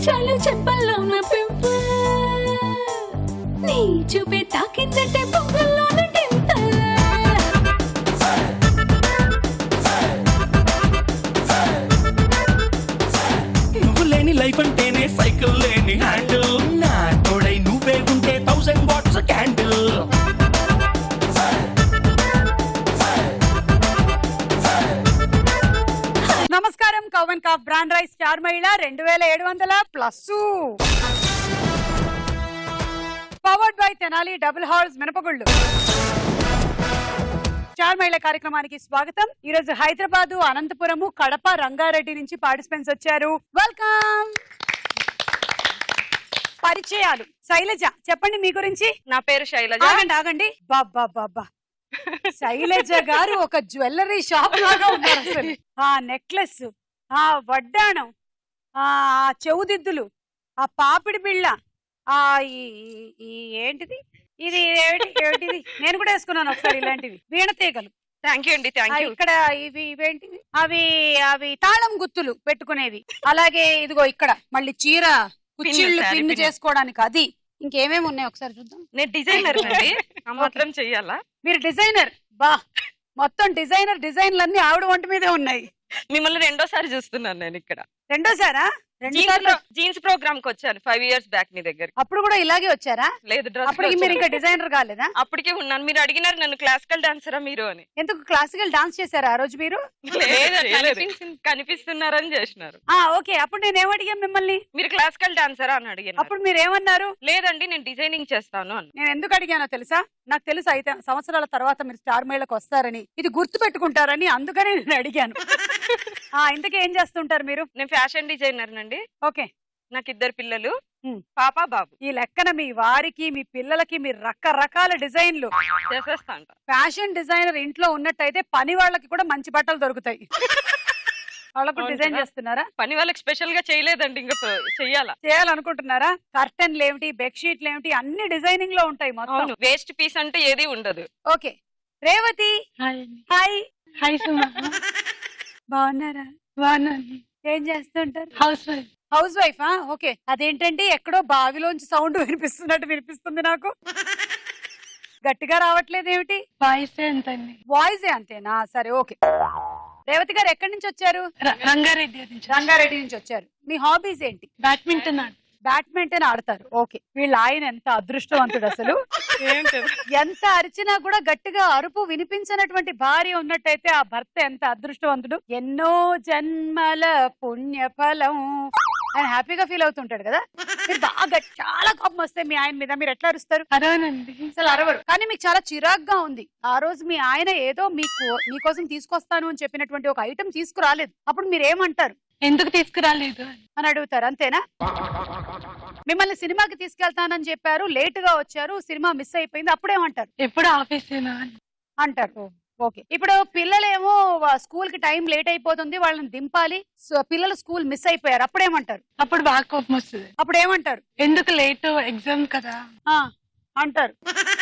చాలు చెప్పల్లో నా పింపుల్ నీ చూపే తాకిందంటే పొంగల్లోన డింపుల్ నువ్వు లేని లైఫ్ అంటేనే సైకిల్ లేని హ్యాండిల్ నా తోడై నువ్వే ఉంటే థౌసండ్ వాట్స్ క్యాండిల్ నమస్కారం కవన్ కాఫ్ బ్రాండ్ రైస్ స్టార్ మహిళ రెండు వేల ఏడు వందల plus powered by Tenali double house మినపగుళ్ళు స్టార్ మహిళ కార్యక్రమానికి స్వాగతం ఈ రోజు హైదరాబాద్ అనంతపురము కడప రంగారెడ్డి నుంచి పార్టిసిపెంట్స్ వచ్చారు వెల్కమ్ పరిచయాలు శైలజ చెప్పండి మీ గురించి నా పేరు శైలజ ఆగండి ఆగండి బాబా బాబా శైలజ గారు ఒక జ్యువెలరీ షాప్ లాగా ఉన్నారు అసలు ఆ నెక్లెస్ ఆ వడ్డాణం ఆ చెవుదిద్దులు ఆ పాపిడి బిళ్ళ ఆ ఈ ఈ- ఈ ఏంటిది ఇది ఏమిటి ఏమిటిది నేను కూడా వేసుకున్నాను ఒకసారి ఇలాంటివి వీణ తీగలు థ్యాంక్ యూ అండి ఆ, థ్యాంక్ యూ ఇక్కడ ఇవి ఇవేంటివి అవి అవి తాళం గుత్తులు పెట్టుకునేవి అలాగే ఇదిగో ఇక్కడ మళ్ళీ చీర కుచ్చిళ్ళు saree పిన్ pin. చేసుకోవడానికి అది ఇంకేమేమి ఉన్నాయి ఒకసారి చూద్దాం నేను డిజైనర్ అండి ఆ మాత్రం చెయ్యాలా మీరు డిజైనర్ బా మొత్తం డిజైనర్ డిజైన్లు అన్ని ఆవిడ వంట మీదే ఉన్నాయి మిమ్మల్ని రెండోసారి చూస్తున్నాను నేను ఇక్కడ రెండోసారా రెండు జీన్స్ సార్లు ప్రో- జీన్స్ ప్రోగ్రామ్ కి వచ్చాను ఫైవ్ ఇయర్స్ బ్యాక్ మీ దగ్గర అప్పుడు కూడా ఇలాగే వచ్చారా లేదు డ్రెస్ అప్పటికి మీరు ఇంకా డిజైనర్ కాలేదా అప్పటికే ఉన్నాను మీరు అడిగినారు నన్ను క్లాసికల్ డాన్సరా మీరు అని ఎందుకు క్లాసికల్ డాన్స్ చేశారా ఆ రోజు మీరు లేదు, కనిపించి- కనిపిస్తున్నారని చేసినారు ఆ ఓకే అప్పుడు నేను ఏమడిగా మిమ్మల్ని మీరు క్లాసికల్ డాన్సరా అని అడిగాను అప్పుడు మీరు ఏమన్నారు లేదండి నేను డిజైనింగ్ చేస్తాను అని నేను ఎందుకు అడిగానో తెలుసా నాకు తెలుసు అయితే సంవత్సరాల తర్వాత మీరు స్టార్ మేళకు వస్తారని ఇది గుర్తు పెట్టుకుంటారని అందుకనే నేను అడిగాను ఆ ఇంతకీ ఏం చేస్తుంటారు మీరు నేను ఫ్యాషన్ డిజైనర్ నండి ఓకే నాకు ఇద్దరు పిల్లలు హ్మ్. పాప బాబు ఈ లెక్కన మీ వారికి మీ పిల్లలకి మీ రకరకాల డిజైన్లు చేసేస్తా అంట ఫ్యాషన్ డిజైనర్ ఇంట్లో ఉన్నట్టయితే పని వాళ్ళకి కూడా మంచి బట్టలు దొరుకుతాయి వాళ్ళకు అవును డిజైన్ కదా. చేస్తున్నారా పని వాళ్ళకి స్పెషల్ గా చేయలేదండి ఇంకా ప- చెయ్యాలా చేయాలనుకుంటున్నారా కర్టన్లు ఏమిటి బెడ్షీట్లు ఏమిటి అన్ని డిజైనింగ్ లో ఉంటాయి మొత్తం అవును వేస్ట్ పీస్ అంటే ఏది ఉండదు okay Revathi hi hi Suma బాగున్నారా బాగున్నాను ఏం చేస్తుంటారు హౌస్ వైఫ్ హౌస్ వైఫా ఓకే అదేంటండి ఎక్కడో బావిలోంచి సౌండ్ వినిపిస్తున్నట్టు వినిపిస్తుంది నాకు గట్టిగా రావట్లేదు ఏమిటి వాయిస్ ఎంతండి వాయిస్ అంతేనా సరే ఓకే రేవతి గారు ఎక్కడి నుంచి వచ్చారు ర- రంగారెడ్డి నుంచి రంగారెడ్డి నుంచి వచ్చారు మీ హాబీస్ ఏంటి బ్యాడ్మింటన్ ఆడు బ్యాడ్మింటన్ ఆడతారు ఓకే వీళ్ళ ఆయన ఎంత అదృష్టవంతుడు అసలు ఎంత అరిచినా కూడా గట్టిగా అరుపు వినిపించినటువంటి భార్య ఉన్నట్టయితే ఆ భర్త ఎంత అదృష్టవంతుడు ఎన్నో జన్మల పుణ్య ఫలం ఆయన హ్యాపీగా ఫీల్ అవుతుంటాడు కదా మీరు బాగా చాలా కోపం వస్తే మీ ఆయన మీద మీరు ఎట్లా అరుస్తారు అరవనండి అసలు అరవరు కానీ మీకు చాలా చిరాగ్గా ఉంది ఆ రోజు మీ ఆయన ఏదో మీకు మీకోసం తీసుకొస్తాను అని చెప్పినటువంటి ఒక ఐటెం తీసుకురాలేదు అప్పుడు మీరు ఏమంటారు ఎందుకు తీసుకురాలేదు అని. అని అడుగుతారు అంతేనా మిమ్మల్ని సినిమాకి తీసుకెళ్తానని చెప్పారు లేట్ గా వచ్చారు సినిమా మిస్ అయిపోయింది అప్పుడేమంటారు ఎప్పుడు ఆఫీసేనా అని. అంటారు ఓకే ఇప్పుడు పిల్లలేమో వా- స్కూల్ కి టైం లేట్ అయిపోతుంది వాళ్ళని దింపాలి సో పిల్లలు స్కూల్ మిస్ అయిపోయారు అప్పుడేమంటారు అప్పుడు బాగా కోపం వస్తుంది అప్పుడు ఏమంటారు ఎందుకు లేట్ ఎగ్జామ్ కదా ఆ అంటారు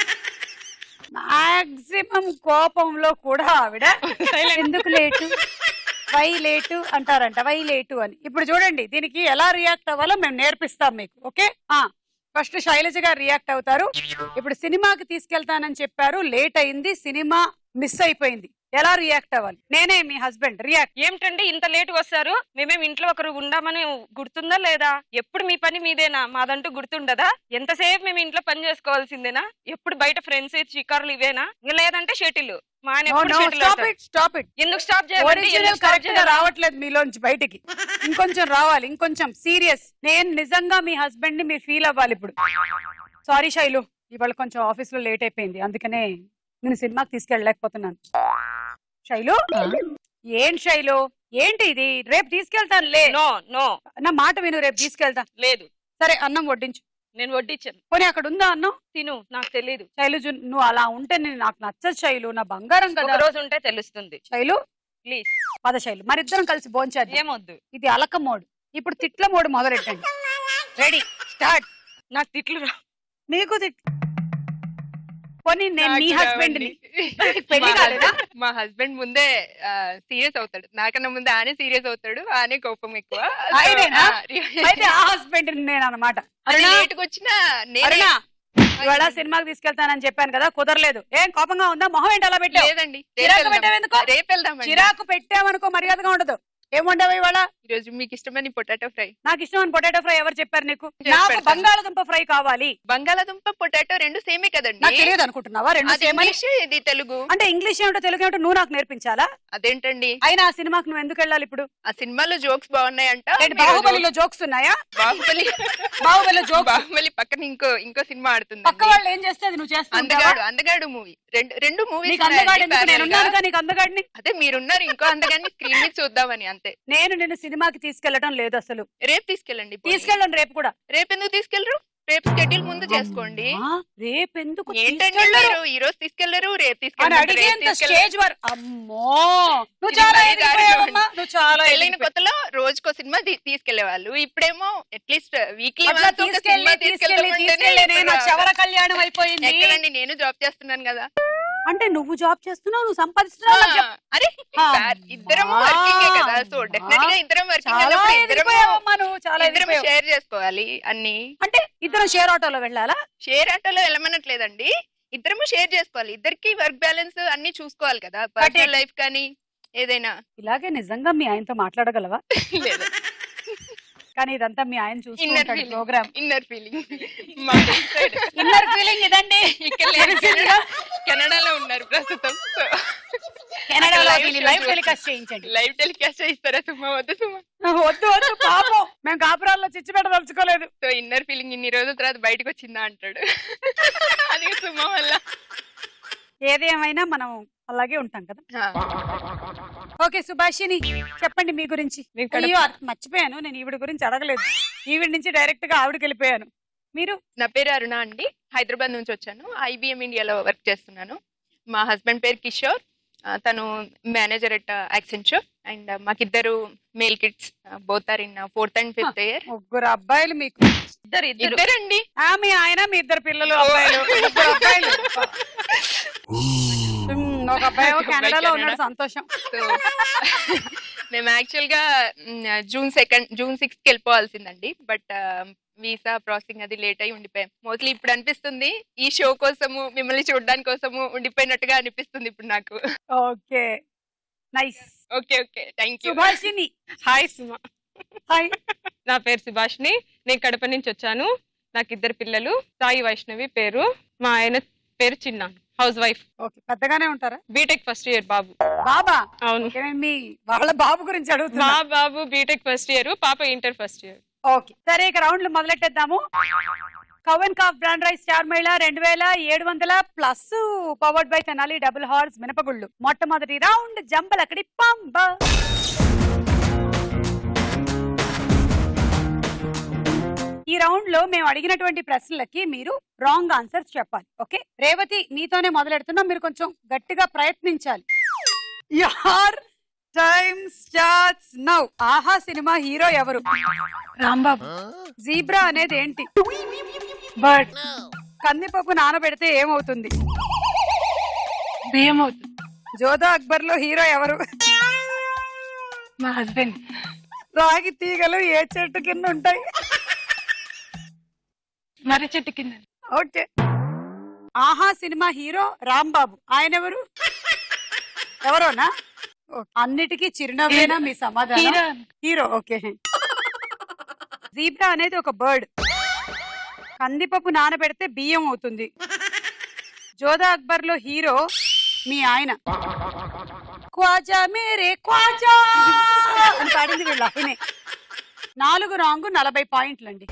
మాక్సిమం కోపంలో కూడా ఆవిడ ఎందుకు లేటు వై లేటు అంటారంట వై లేటు అని ఇప్పుడు చూడండి దీనికి ఎలా రియాక్ట్ అవ్వాలో మేము నేర్పిస్తాం మీకు ఓకే ఆ ఫస్ట్ శైలజ గారు రియాక్ట్ అవుతారు ఇప్పుడు సినిమాకి తీసుకెళ్తానని చెప్పారు లేట్ అయింది సినిమా మిస్ అయిపోయింది ఎలా రియాక్ట్ అవ్వాలి నేనే మీ హస్బెండ్ రియాక్ట్ ఏమిటండి ఇంత లేట్ వస్తారు మేమేం ఇంట్లో ఒకరు ఉండామని గుర్తుందా లేదా ఎప్పుడు మీ పని మీదేనా మాదంటూ గుర్తుండదా ఎంతసేపు మేము ఇంట్లో పని చేసుకోవాల్సిందేనా ఎప్పుడు బయట ఫ్రెండ్స్ షికారులు ఇవేనా ఇంకా లేదంటే షటిల్ మా ఆయన ఎప్పుడు shuttle స్టాప్ ఆడతాడు. ఇట్ స్టాప్ ఇట్ ఎందుకు స్టాప్ చేయాలండి ఒరిజినల్ ఎందుకు stop కరెక్ట్ గా చేయాలి? రావట్లేదు మీలోంచి బయటికి ఇంకొంచెం రావాలి ఇంకొంచెం సీరియస్ నేను నిజంగా మీ హస్బెండ్ ని మీరు ఫీల్ అవ్వాలి ఇప్పుడు సారీ శైలు ఇవాళ కొంచెం ఆఫీస్ లో లేట్ అయిపోయింది అందుకనే నేను సినిమాకి తీసుకెళ్ళలేకపోతున్నాను శైలు ఏం శైలు ఏంటి ఇది రేపు తీసుకెళ్తాను లే నో నో నా మాట విను రేపు తీసుకెళ్తా లేదు సరే అన్నం వడ్డించు నేను వడ్డించాను పోనీ అక్కడ ఉందా అన్నం తిను నాకు తెలియదు శైలు నువ్వు అలా ఉంటే నేను నాకు నచ్చదు శైలు నా బంగారం ఒక కదా రోజు ఉంటే తెలుస్తుంది శైలు ప్లీజ్ పద శైలు మరిద్దరం కలిసి భోంచేద్దాం ఏమొద్దు ఇది అలక మోడ్ ఇప్పుడు తిట్ల మోడ్ మొదలెట్టండి రెడీ స్టార్ట్ నాకు తిట్లు రా మీకు తిట్ పోనీ నేను మీ నాకు హస్బెండ్ ని రావండి. పెళ్లి మా కాలేదా husband- మా హస్బెండ్ ముందే సీరియస్ అవుతాడు నాకన్నా ముందే ఆయనే సీరియస్ అవుతాడు ఆయనే కోపం ఎక్కువ So, ఆయనేనా? ఆ, reaction- అయితే ఆ హస్బెండ్ ఏంటి నేను అనమాట అది అరుణ లేటుగా వచ్చినా నేనే అరుణ ఇవాళ సినిమాకి తీసుకెళ్తానని చెప్పాను కదా కుదరలేదు ఏం కోపంగా ఉందా మొహం ఏంటి అలా పెట్టావు లేదండి చిరాకు రేపు పెట్టావు ఎందుకు? వెళ్దాం. రేపు వెళ్దామండి చిరాకు పెట్టావనుకో మర్యాదగా ఉండదు ఏం వండావు ఇవాళ ఈ రోజు మీకు ఇష్టమని పొటాటో ఫ్రై నాకు ఇష్టం పొటాటో ఫ్రై ఎవరు చెప్పారు నీకు చెప్పారు నాకు సార్. బంగాళదుంప ఫ్రై కావాలి బంగాళాదుంప పొటాటో రెండు సేమే కదండి నాకు తెలియదు అనుకుంటున్నావా రెండు అది సేమ్ అని? ఇంగ్లీష్ ఇది తెలుగు అంటే ఇంగ్లీష్ ఏమిటో తెలుగు ఏమిటో నువ్వు నాకు నేర్పించాలా అదేంటండి అయినా ఆ సినిమాకి నువ్వు ఎందుకు వెళ్ళాలి ఇప్పుడు ఆ సినిమాలో జోక్స్ బాగున్నాయంట ఏంటి మీరు బాహుబలిలో జోక్స్ ఉన్నాయా జోక్స్- బాహుబలి బాహుబలిలో జోక్స్ బాహుబలి పక్కన ఇంకో ఇంకో సినిమా ఆడుతుంది పక్క వాళ్ళు ఏం చేస్తే అది నువ్వు చేస్తావు అందగాడు అందగాడు మూవీ రెండు రెండు మూవీస్ నీకు అందగాడు ఎందుకు నేను ఉన్నానుగా నీకు అందగాడిని అదే మీరున్నారు ఇంకో అందగాన్ని స్క్రీన్ మీద చూద్దామని అంతే నేను నిన్ను సినిమాకి తీసుకెళ్లడం లేదు అసలు రేపు తీసుకెళ్ళండి పోనీ. తీసుకెళ్ళను రేపు కూడా రేపు ఎందుకు తీసుకెళ్ళరు రేపు షెడ్యూల్ ముందు చేసుకోండి ఆ, రేపు ఎందుకు ఏంటండి తీసుకెళ్ళరు? మీరు ఈ రోజు తీసుకెళ్లరు రేపు అని తీసుకెళ్ళరు అడిగేంత స్టేజ్ వర్ అమ్మో నువ్వు ఇది చాలా మరీ ఎదిగిపోయావమ్మా. దారుణం. నువ్వు చాలా పెళ్ళైన ఎదిగిపోయావు. కొత్తలో రోజుకో సినిమా తీ- తీసుకెళ్లే వాళ్ళు ఇప్పుడేమో అట్లీస్ట్ వీక్లీ అట్లా తీసుకెళ్ళి తీసుకెళ్ళి తీసుకెళ్ళి నేను చవర కళ్యాణం అయిపోయింది ఎక్కడండి నేను జాబ్ చేస్తున్నాను కదా అంటే నువ్వు జాబ్ చేస్తున్నావు నువ్వు సంపాదిస్తున్నావు నాకు చెప్పు. అరే ఆ, ఇద్దరం అమ్మా. వర్కింగ్ కదా సో డెఫినెట్ గా ఇద్దరం వర్కింగ్ చాలా ఇద్దరం ఎదిగిపోయావమ్మా నువ్వు చాలా ఇద్దరం ఎదిగిపోయావు. షేర్ చేసుకోవాలి అన్ని అంటే ఇద్దరం షేర్ ఆటోలో వెళ్ళాలా షేర్ ఆటోలో వెళ్ళమనట్లేదండి ఇద్దరము షేర్ చేసుకోవాలి ఇద్దరికి వర్క్ బ్యాలెన్స్ అన్ని చూసుకోవాలి కదా పర్సనల్ లైఫ్ కానీ ఏదైనా ఇలాగే నిజంగా మీ ఆయనతో మాట్లాడగలవా లేదు కానీ ఇదంతా మీ ఆయన చూస్తూ ఇన్నర్ ఉంటాడు ఫీలింగ్ ప్రోగ్రామ్ ఇన్నర్ ఫీలింగ్ మా సైడ్ ఇన్నర్ ఫీలింగ్ ఇదండి ఇక్కడ లేరు, కెనడా కెనడాలో ఉన్నారు ప్రస్తుతం కెనడాలో Live దీన్ని show లైవ్ చూ- టెలికాస్ట్ చేయించండి లైవ్ టెలికాస్ట్ ఇస్తారా సుమా వద్దు సుమా వద్దు వద్దు పాపం మేము కాపురాల్లో చిచ్చు పెట్టదలుచుకోలేదు సో ఇన్నర్ ఫీలింగ్ ఇన్ని రోజుల తర్వాత బయటకు వచ్చిందా అంటాడు అది సుమా వల్ల ఏది ఏమైనా మనం అలాగే ఉంటాం కదా ఆ, ఓకే సుభాషిని చెప్పండి మీ గురించి నేను కడప- అయ్యో అర్- మర్చిపోయాను నేను ఈవిడ గురించి అడగలేదు ఈవిడ నుంచి డైరెక్ట్ గా ఆవిడకి వెళ్ళిపోయాను మీరు నా పేరు అరుణ అండి హైదరాబాద్ నుంచి వచ్చాను ఐబిఎం ఇండియాలో వర్క్ చేస్తున్నాను మా హస్బెండ్ పేరు కిషోర్ ఆ, తను మేనేజర్ ఎట్ యాక్సెంచర్ అండ్ మాకిద్దరు male kids both are in fourth and fifth year ముగ్గురు అబ్బాయిలు మీకు ఇద్దరు ఇద్దరు ఇద్దరండి ఆ మీ ఆయన మీ ఇద్దరు పిల్లలు అబ్బాయిలు ముగ్గురు అబ్బాయిలు ఉమ్, ఒక అబ్బాయి ఒక అబ్బాయి కెనడాలో కెనడా. ఉన్నాడు సంతోషం సో మేము యాక్చువల్ గా మ్, జూన్ సెకండ్ జూన్ సిక్స్త్ కి వెళ్ళిపోవాల్సిందండి బట్ వీసా ప్రాసెసింగ్ అది లేట్ అయి ఉండిపోయాం మోస్ట్లీ ఇప్పుడు అనిపిస్తుంది ఈ షో కోసము మిమ్మల్ని చూడడానికి కోసము ఉండిపోయినట్టుగా అనిపిస్తుంది ఇప్పుడు నాకు okay nice okay okay thank you Subhashini hi Suma hi నా పేరు సుభాష్ని నేను కడప నుంచి వచ్చాను నాకు ఇద్దరు పిల్లలు సాయి వైష్ణవి పేరు మా ఆయన పేరు చిన్న హౌస్ వైఫ్ ఓకే పెద్దగానే ఉంటారా బీటెక్ ఫస్ట్ ఇయర్ బాబు బాబా అవును ఓకే, నేను మీ వాళ్ళ బాబు గురించి అడుగుతున్నా మా బాబు బీటెక్ ఫస్ట్ ఇయర్ పాప ఇంటర్ ఫస్ట్ ఇయర్ ఓకే సరే ఇక రౌండ్లు మొదలెట్టేద్దాము కవన్ కాఫ్ బ్రాండ్ రైస్ స్టార్ మహిళ రెండు వేల ఏడు వందల plus powered by Tenali double horse మినపగుళ్ళు మొట్టమొదటి రౌండ్ జంబలకడి పంబ ఈ రౌండ్ లో మేము అడిగినటువంటి ప్రశ్నలకి మీరు రాంగ్ ఆన్సర్స్ చెప్పాలి ఓకే రేవతి మీతోనే మొదలెడుతున్నాం మీరు కొంచెం గట్టిగా ప్రయత్నించాలి యార్ టైమ్ స్టార్ట్స్ నౌ ఆహా సినిమా హీరో ఎవరు రాంబాబు జీబ్రా అనేది ఏంటి బర్డ్ కందిపప్పు నానబెడితే ఏమవుతుంది బియ్యం అవుతుంది జోధా అక్బర్ లో హీరో ఎవరు మా హస్బెండ్ రాగి తీగలు ఏ చెట్టు కింద ఉంటాయి మర్రి చెట్టు కింద ఓకే ఆహా సినిమా హీరో రాంబాబు ఆయన ఎవరు ఎవరోనా ఓ, అన్నిటికీ చిరునవ్వేనా మీ సమాధానం హీరో హీరో ఓకే జీబ్రా అనేది ఒక బర్డ్ కందిపప్పు నానబెడితే బియ్యం అవుతుంది జోధా అక్బర్ లో హీరో మీ ఆయన క్వాజా మేరే క్వాజా అని పాడింది వీళ్ళ ఆయనే నాలుగు రాంగు నలభై పాయింట్లండి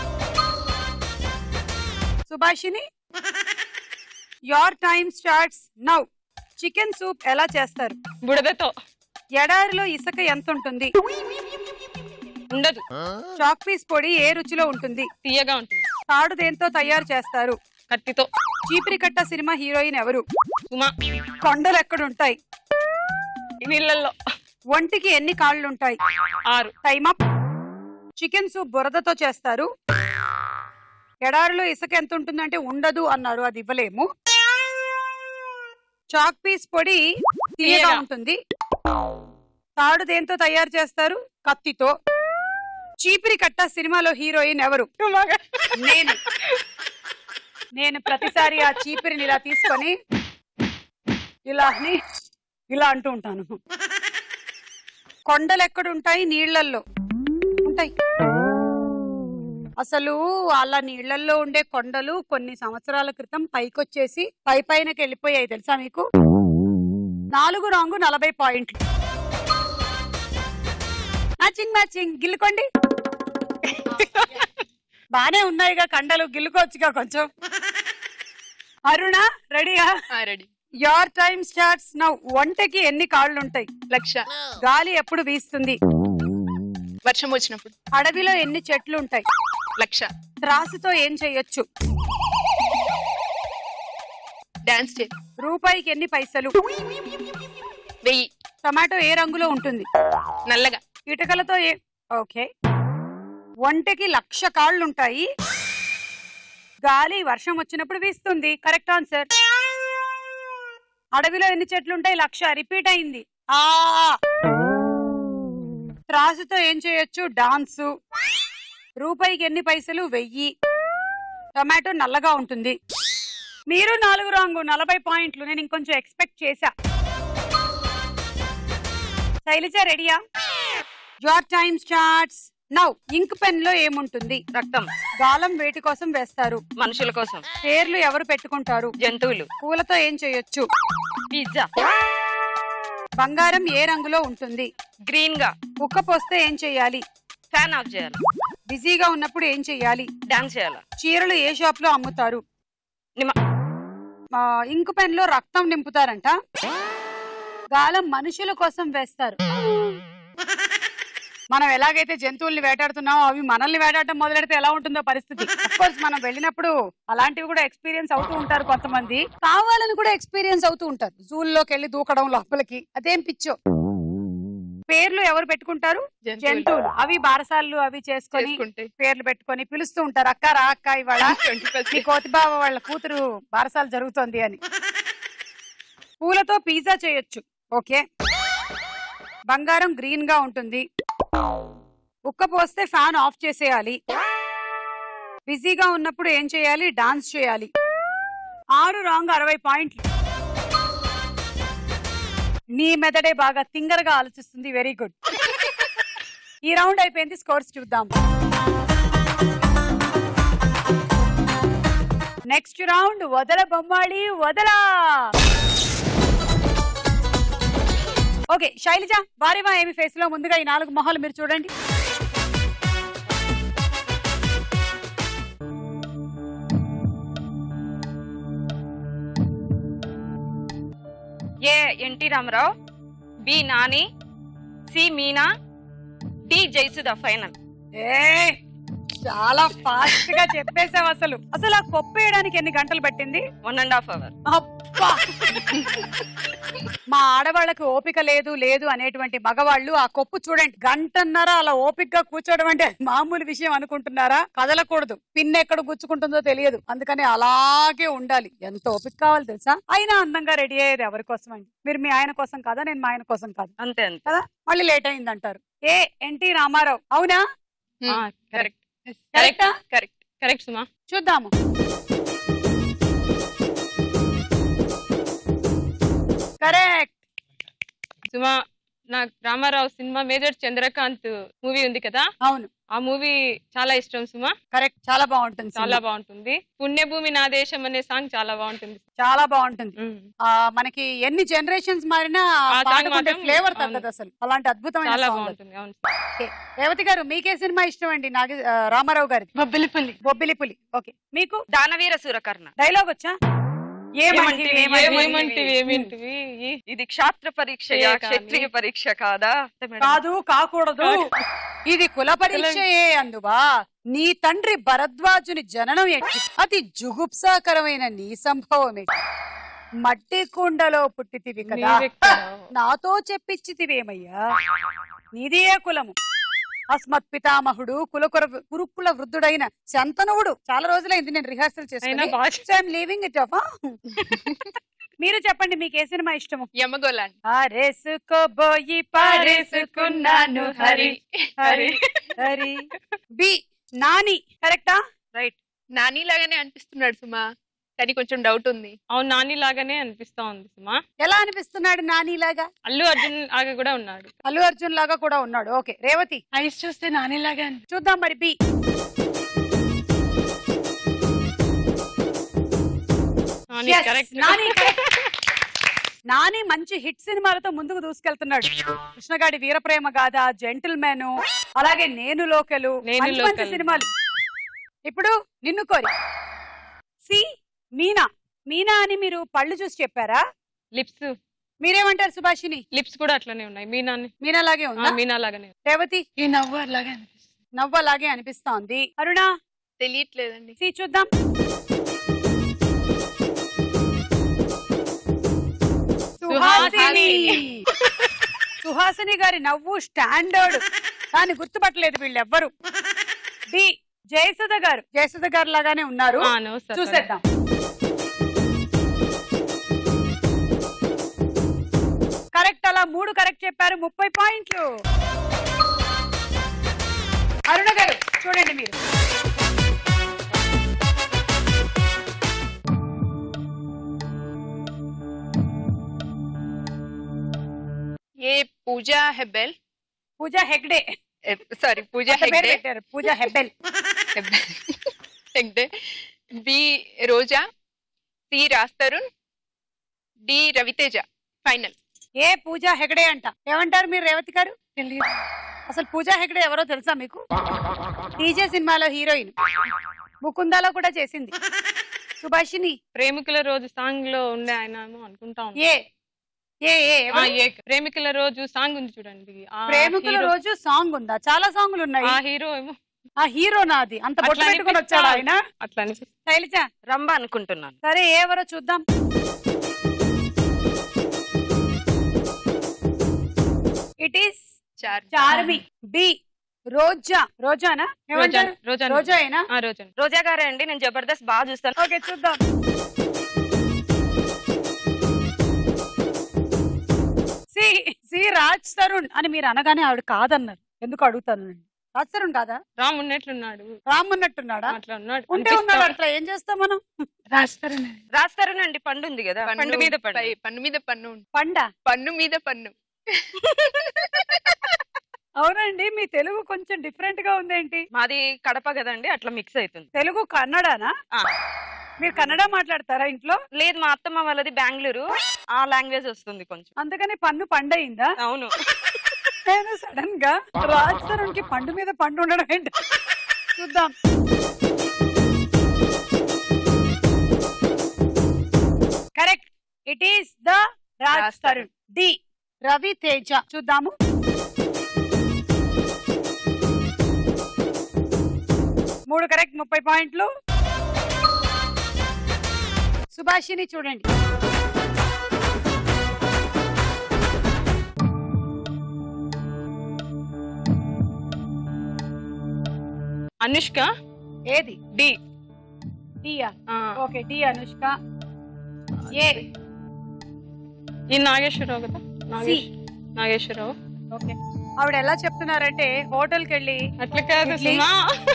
Subhashini your time starts now chicken soup ఎలా చేస్తారు బుడదతో ఎడారిలో ఇసుక ఎంత ఉంటుంది ఉండదు చాక్ పీస్ పొడి ఏ రుచిలో ఉంటుంది తీయగా ఉంటుంది తాడు దేంతో తయారు చేస్తారు కత్తితో చీపిరి కట్ట సినిమా హీరోయిన్ ఎవరు ఉమా కొండలు ఎక్కడుంటాయి నీళ్ళల్లో ఒంటికి ఎన్ని కాళ్ళు ఉంటాయి ఆరు టైమ్ అప్ చికెన్ సూప్ బురదతో చేస్తారు ఎడారిలో ఇసుక ఎంత ఉంటుందంటే ఉండదు అన్నారు అది ఇవ్వలేము చాక్ పీస్ పొడి తీయగా తీయగా. ఉంటుంది తాడు దేంతో తయారు చేస్తారు కత్తితో చీపిరి కట్ట సినిమాలో హీరోయిన్ ఎవరు నేను నేను ప్రతిసారి ఆ చీపిరిని ఇలా తీసుకొని ఇలా అని ఇలా అంటూ ఉంటాను కొండలు ఎక్కడుంటాయి నీళ్లల్లో ఉంటాయి అసలు అలా నీళ్లల్లో ఉండే కొండలు కొన్ని సంవత్సరాల క్రితం పైకొచ్చేసి పై పైనకి వెళ్ళిపోయాయి తెలుసా మీకు నాలుగు రాంగు నలభై పాయింట్లు మ్యాచింగ్ మ్యాచింగ్ గిల్లుకోండి బానే ఉన్నాయిగా కండలు గిల్లుకోవచ్చుగా కొంచెం అరుణ రెడీయా ready your time starts now వంటకి ఎన్ని కాళ్ళు ఉంటాయి లక్ష గాలి ఎప్పుడు వీస్తుంది వర్షం వచ్చినప్పుడు అడవిలో ఎన్ని చెట్లు ఉంటాయి లక్ష త్రాసుతో ఏం చెయ్యొచ్చు డాన్స్ చే రూపాయికి ఎన్ని పైసలు వెయ్యి టమాటో ఏ రంగులో ఉంటుంది నల్లగా ఇటుకలతో ఏ ఓకే వంటకి లక్ష కాళ్ళు ఉంటాయి గాలి వర్షం వచ్చినప్పుడు వీస్తుంది కరెక్ట్ ఆన్సర్ అడవిలో ఎన్ని చెట్లు ఉంటాయి లక్ష రిపీట్ అయింది ఆ త్రాసుతో ఏం చేయొచ్చు డాన్సు రూపాయికి ఎన్ని పైసలు వెయ్యి టమాటో నల్లగా ఉంటుంది మీరు నాలుగు రాంగు నలభై పాయింట్లు నేను ఇంకొంచెం ఎక్స్పెక్ట్ చేశా శైలజ రెడీయా your time starts now ink pen లో ఏముంటుంది రక్తం గాలం వేటి కోసం వేస్తారు మనుషుల కోసం పేర్లు ఎవరు పెట్టుకుంటారు జంతువులు పూలతో ఏం చేయొచ్చు పిజ్జా బంగారం ఏ రంగులో ఉంటుంది గ్రీన్ గా ఉక్క పోస్తే ఏం చేయాలి ఫ్యాన్ ఆఫ్ చేయాలి బిజీగా ఉన్నప్పుడు ఏం చేయాలి డాన్స్ చేయాలి చీరలు ఏ షాప్ లో అమ్ముతారు నిమ- ఆ, ఇంకు పెన్ లో రక్తం నింపుతారంట గాలం మనుషుల కోసం వేస్తారు మనం ఎలాగైతే జంతువుల్ని వేటాడుతున్నామో అవి మనల్ని వేటాడటం మొదలెడితే ఎలా ఉంటుందో పరిస్థితి కోర్స్ మనం వెళ్ళినప్పుడు అలాంటివి కూడా ఎక్స్పీరియన్స్ అవుతూ ఉంటారు కొంతమంది కావాలని కూడా ఎక్స్పీరియన్స్ అవుతూ ఉంటారు జూల్లోకి వెళ్ళి దూకడం లోపలికి అదేం పిచ్చో పేర్లు ఎవరు పెట్టుకుంటారు జంతువులు అవి బారసాలు అవి చేసుకొని చేసుకుంటే పేర్లు పెట్టుకొని పిలుస్తూ ఉంటారు అక్క రా అక్క ఇవాళ ట్వంటీ మీ కోతిబావ వాళ్ళ కూతురు బారసాలు జరుగుతోంది అని పూలతో పిజ్జా చేయొచ్చు ఓకే బంగారం గ్రీన్ గా ఉంటుంది ఉక్క పోస్తే ఫ్యాన్ ఆఫ్ చేసేయాలి బిజీగా ఉన్నప్పుడు ఏం చేయాలి డాన్స్ చేయాలి ఆరు రాంగ్ అరవై పాయింట్లు నీ మెదడే బాగా తింగరగా ఆలోచిస్తుంది వెరీ గుడ్ ఈ రౌండ్ అయిపోయింది స్కోర్స్ చూద్దాం నెక్స్ట్ రౌండ్ వదల బొమ్మాళి వదలా ఓకే శైలజ వారేవా ఏమి ఫేస్ లో ముందుగా ఈ నాలుగు మొహాలు మీరు చూడండి A NT Ramarao B Nani C Meena D జైసుద ఫైనల్ ఏ చాలా ఫాస్ట్ గా చెప్పేశావు అసలు అసలు ఆ కొప్పు వేయడానికి ఎన్ని గంటలు పట్టింది వన్ అండ్ హాఫ్ అవర్ అబ్బా మా ఆడవాళ్ళకి ఓపిక లేదు లేదు అనేటువంటి మగవాళ్ళు ఆ కొప్పు చూడండి గంటన్నర అలా ఓపికగా కూర్చోవడం అంటే మామూలు విషయం అనుకుంటున్నారా కదలకూడదు పిన్ ఎక్కడ గుచ్చుకుంటుందో తెలియదు అందుకని అలాగే ఉండాలి ఎంత ఓపిక కావాలి తెలుసా అయినా అందంగా రెడీ అయ్యేది ఎవరి కోసం అండి మీరు మీ ఆయన కోసం కాదా నేను మా ఆయన కోసం కాదు అంతే అంతే కదా మళ్ళీ లేట్ అయింది అంటారు ఏ ఎన్టీ రామారావు అవునా కరెక్ట్ కరెక్టా కరెక్ట్ కరెక్ట్ సుమా చూద్దాము కరెక్ట్ సుమా నాకు రామారావు సినిమా మేజర్ చంద్రకాంత్ మూవీ ఉంది కదా అవును ఆ మూవీ చాలా ఇష్టం సుమా కరెక్ట్ చాలా బాగుంటుంది చాలా సినిమా. బాగుంటుంది పుణ్యభూమి నా దేశం అనే సాంగ్ చాలా బాగుంటుంది చాలా బాగుంటుంది ఉమ్. ఆ మనకి ఎన్ని జనరేషన్స్ మారినా ఆ song పాడుకుంటే మాత్రం ఫ్లేవర్ అవును. తగ్గదు అసలు అలాంటి అద్భుతమైన చాలా song అది. బాగుంటుంది అవును ఓకే. రేవతి గారు మీకే సినిమా ఇష్టం అండి నాగ ఆ, రామారావు గారి బొబ్బిలిపల్లి బొబ్బిలి పులి ఓకే మీకు దానవీర సూరకర్ణ డైలాగ్ వచ్చా ఏమంటివి, ఏమంటివి? ఏమంటివి ఏమింటివి ఈ- ఇది క్షాత్ర పరీక్ష ఏ కానీ. క్షత్రియ పరీక్ష కాదా కాదు కాకూడదు ఇది కుల పరీక్షయే అందువా నీ తండ్రి భరద్వాజుని జననం ఎట్టి అతి జుగుప్సాకరమైన నీ సంభవం ఎట్టి మట్టి కుండలో పుట్టితివి కదా నీవెక్కడ? నాతో చెప్పించితివేమయ్యా నీది ఏ కులము అస్మత్ పితామహుడు కులకుర కురుకుల వృద్ధుడైన శంతనువుడు చాలా రోజులైంది నేను రిహార్సల్ అయినా చేస్తాను బాగా లీవింగ్ ఇట్ ఆఫ్ మీరు చెప్పండి మీకు ఏ సినిమా ఇష్టము యమగోళ పారేసుకోబోయి పారేసుకున్నాను హరి హరి హరి బి నాని కరెక్టా రైట్ నాని లాగానే అనిపిస్తున్నాడు సుమా కానీ కొంచెం డౌట్ ఉంది అవును నాని లాగానే అనిపిస్తా ఉంది సుమా ఎలా అనిపిస్తున్నాడు నాని లాగా అల్లు అర్జున్ లాగా కూడా ఉన్నాడు అల్లు అర్జున్ లాగా కూడా ఉన్నాడు ఓకే రేవతి ఐస్ చూస్తే నానిలాగా అనిపి- చూద్దాం మరి B Nani Yes, correct Nani correct. Nani మంచి హిట్ సినిమాలతో ముందుకు దూసుకెళ్తున్నాడు కృష్ణగాడి వీరప్రేమ గాథ జెంటిల్ మ్యాన్ అలాగే నేను లోకలు నేను మంచి మంచి లోకల్. సినిమాలు ఇప్పుడు నిన్ను కోరి సి మీనా మీనా అని మీరు పళ్ళు చూసి చెప్పారా లిప్స్ మీరేమంటారు సుభాషిని లిప్స్ కూడా అట్లనే ఉన్నాయి మీనాని మీనా లాగే ఆ, ఉందా మీనా లాగానే ఉంది. రేవతి ఈ నవ్వు అలాగే అనిపిస్తుంది నవ్వలాగే అనిపిస్తోంది అరుణ తెలియట్లేదండి సి చూద్దాం సుహాసిని సుహాసిని గారి నవ్వు స్టాండర్డ్ దాన్ని గుర్తుపట్టలేదు వీళ్ళెవ్వరు డి జయసుధ గారు జయసుధ గారు లాగానే ఉన్నారు ఆ, no, sir. చూసేద్దాం కరెక్ట్ అలా మూడు కరెక్ట్ చెప్పారు ముప్పై పాయింట్లు అరుణ గారు చూడండి మీరు ఏ పూజా హెబెల్ పూజ హెగ్డే సారీ పూజా అంత పేరు హెగ్డే పెట్టారు పూజ హెబెల్ Hegde B Roja C Raj Tarun D Raviteja final A Pooja Hegde అంట ఏమంటారు మీరు రేవతి గారు తెలియదు అసలు పూజ హెగడే ఎవరో తెలుసా మీకు టీజే సినిమాలో హీరోయిన్ ముకుందాలో కూడా చేసింది సుభాషిని ప్రేమికుల రోజు సాంగ్ లో ఉండే ఆయన ఏమో అనుకుంటా ఉన్నా. ఏ ఏ ఏ ఆ, ఎవరు? ఏ ప్రేమికుల రోజు సాంగ్ ఉంది చూడండి ఆ ప్రేమికుల hero- రోజు సాంగ్ ఉందా చాలా సాంగ్లు ఉన్నాయి ఆ హీరో ఏమో ఆ హీరో నాది అంత బొట్టు అట్లా పెట్టుకొని వచ్చాడు ఆయన అట్లా అనిపిస్తుంది శైలజ రంభ అనుకుంటున్నాను సరే ఎవరో చూద్దాం ఇట్ ఈస్ చార్ చార్మి బి రోజా రోజానా ఏమంటారు రోజా రోజా అయినా ఆ రోజా రోజా గారే అండి నేను జబర్దస్త్ బాగా చూస్తాను ఓకే చూద్దాం సి సి రాజ్ తరుణ్ అని మీరు అనగానే ఆవిడ కాదన్నారు ఎందుకు అడుగుతాను నేను రాజ్ తరుణ్ కాదా రామ్ ఉన్నట్లున్నాడు రామ్ ఉన్నట్టున్నాడా అట్లా ఉన్నాడు ఉంటే అనిపిస్తా. ఉన్నాడు అట్లా ఏం చేస్తాం మనం రాస్తారని రాస్తారనండి పండు ఉంది కదా పండు మీద పండు పై- పన్ను మీద పన్ను ఉంది. పండ పన్ను మీద పన్ను అవునండి మీ తెలుగు కొంచెం డిఫరెంట్ గా ఉందేంటి మాది కడప కదండి అట్లా మిక్స్ అవుతుంది తెలుగు కన్నడనా ఆ. మీరు కన్నడ మాట్లాడతారా ఇంట్లో లేదు మా అత్తమ్మ వాళ్ళది బెంగళూరు ఆ లాంగ్వేజ్ వస్తుంది కొంచెం అందుకని పన్ను పండయిందా అవును నేను సడన్ గా రాజ్ తరుణ్ కి పండు మీద పండు ఉండడం ఏంటి చూద్దాం correct it is the Raj Raj Tarun D Ravi Teja చూద్దాము మూడు కరెక్ట్ ముప్పై పాయింట్లు సుభాషిని చూడండి అనుష్క ఏది డి డియా ఆ, ఓకే డి అనుష్క ఏ ఈ నాగేశ్వరరావు కదా నాగేశ్ నాగేశ్వరరావు ఓకే ఆవిడ ఎలా చెప్తున్నారంటే హోటల్కి వెళ్ళి అట్లా కాదు ఇడ్లీ. సుమా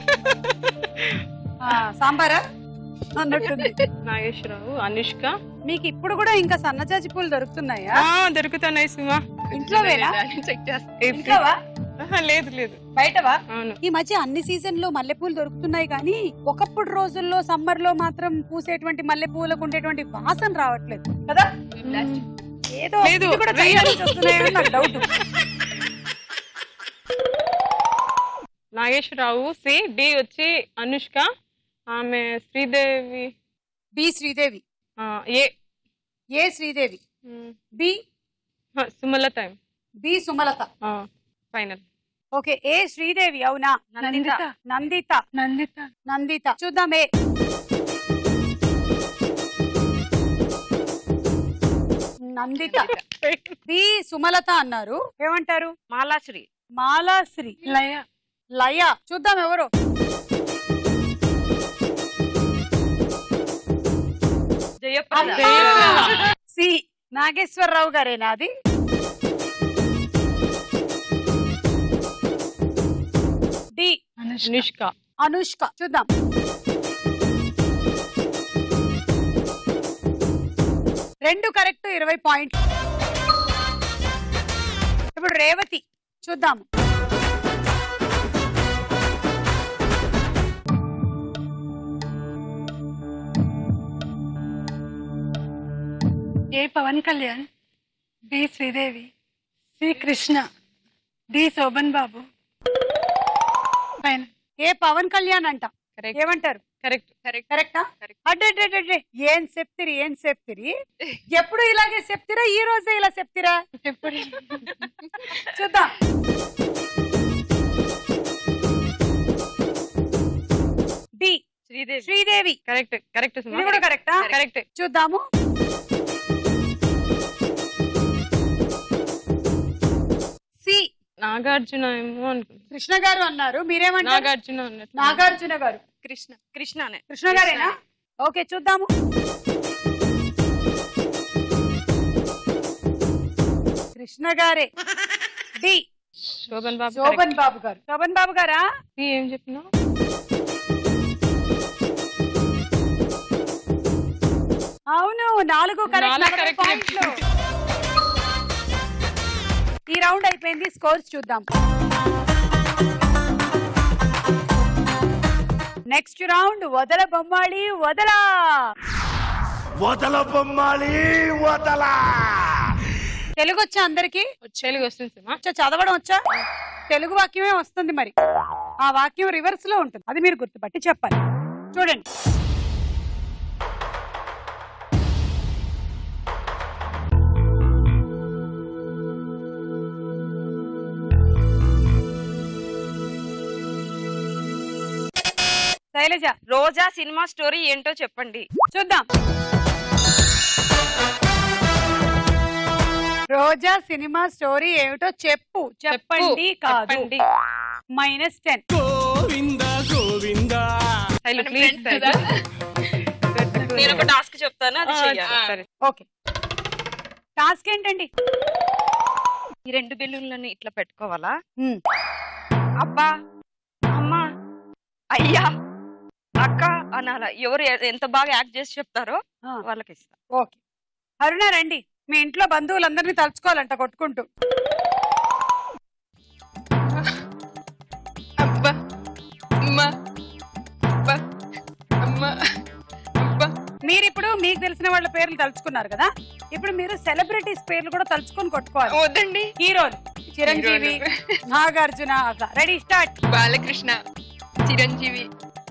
ఆ, సాంబారా అన్నట్టుంది నాగేశ్వరరావు అనుష్క మీకు ఇప్పుడు కూడా ఇంకా సన్నజాజి పూలు దొరుకుతున్నాయా ఆ దొరుకుతున్నాయి సుమా ఇంట్లోవేనా చెక్ చేస్తా ఇంట్లోవా ఆహా, లేదు లేదు బయటవా అవును ఈ మధ్య అన్ని సీజన్ లో మల్లెపూలు దొరుకుతున్నాయి కానీ ఒకప్పుడు రోజుల్లో సమ్మర్ లో మాత్రం పూసేటువంటి మల్లెపూలకు ఉండేటువంటి వాసన రావట్లేదు కదా ఏదో లేదు, ఇది కూడా చైనా నుంచి వస్తున్నాయని నాకు డౌట్ నాగేశ్వరరావు సి డి వచ్చి అనుష్క ఆమె శ్రీదేవి బి శ్రీదేవి ఆ, ఏ ఏ శ్రీదేవి ఉమ్, బి హ, Sumalatha B Sumalatha final okay A Sridevi అవునా నందిత. నందిత నందిత నందిత చూద్దాం ఏ నందిత బి సుమలత అన్నారు ఏమంటారు మాలాశ్రీ మాలాశ్రీ లయ లయ చూద్దాం ఎవరు జయప్రద సి నాగేశ్వరరావు గారేనా అది డి అనుష్క అనుష్క చూద్దాం రెండు కరెక్ట్ ఇరవై పాయింట్ ఇప్పుడు రేవతి చూద్దాము A Pawan Kalyan B Sridevi C Krishna D Shoban Babu పైన ఏ పవన్ కళ్యాణ్ అంట కరెక్ట్ ఏమంటారు కరెక్ట్ కరెక్టా Correct. అడ్డే ఏం చెప్తిరి ఏం చెప్తిరి ఎప్పుడు ఇలాగే చెప్తిరా ఈ రోజే ఇలా చెప్తిరా ఎప్పుడు చూద్దాం D Sridevi Sridevi correct correct ఇది సుమా కూడా కరెక్టా కరెక్ట్ చూద్దాము సి నాగార్జున ఏమో అనుకుంటా కృష్ణ గారు అన్నారు మీరేమంటారు నాగార్జున అన్నట్టు నాగార్జున గారు కృష్ణ కృష్ణనే కృష్ణ గారేనా ఓకే చూద్దాము కృష్ణ గారే డి శోభన్ బాబు శోభన్ బాబు గారు శోభన్ బాబు గారా సి ఏం చెప్పినావు అవును నాలుగు నాలుగు కరెక్ట్ correct పాయింట్లు ఈ రౌండ్ అయిపోయింది స్కోర్స్ చూద్దాం నెక్స్ట్ రౌండ్ వదల బొమ్మాళి వదల వదల బొమ్మాలి వదల తెలుగు వచ్చా అందరికి తెలుగు వస్తుంది సుమా వచ్చా చదవడం వచ్చా తెలుగు వాక్యమే వస్తుంది మరి ఆ వాక్యం రివర్స్ లో ఉంటుంది అది మీరు గుర్తుపట్టి చెప్పాలి చూడండి శైలజ రోజా సినిమా స్టోరీ ఏంటో చెప్పండి చూద్దాం రోజా సినిమా స్టోరీ ఏమిటో చెప్పు చెప్పండి కాదు చెప్పండి మైనస్ టెన్ గోవింద గోవింద శైలు మనం ప్లీజ్ friends కదా? నేను ఒక టాస్క్ చెప్తాను అది చెయ్యాలి సరే ఓకే టాస్క్ ఏంటండి ఈ రెండు బెలూన్లని ఇట్లా పెట్టుకోవాలా ఉమ్, అబ్బా అమ్మా అయ్యా అక్క అనాల ఎవరు ఎ- ఎంత బాగా యాక్ట్ చేసి చెప్తారో ఆ, వాళ్ళకి ఇస్తా ఓకే అరుణ రండి మీ ఇంట్లో బంధువులందరినీ తలుచుకోవాలంట కొట్టుకుంటూ అబ్బా అమ్మ అబ్బా అమ్మ అబ్బా మీరు ఇప్పుడు మీకు తెలిసిన వాళ్ళ పేర్లు తలుచుకున్నారు కదా ఇప్పుడు మీరు సెలబ్రిటీస్ పేర్లు కూడా తలుచుకొని కొట్టుకోవాలి వద్దండి హీరోలు చిరంజీవి నాగార్జున అట్లా ready start Balakrishna Chiranjeevi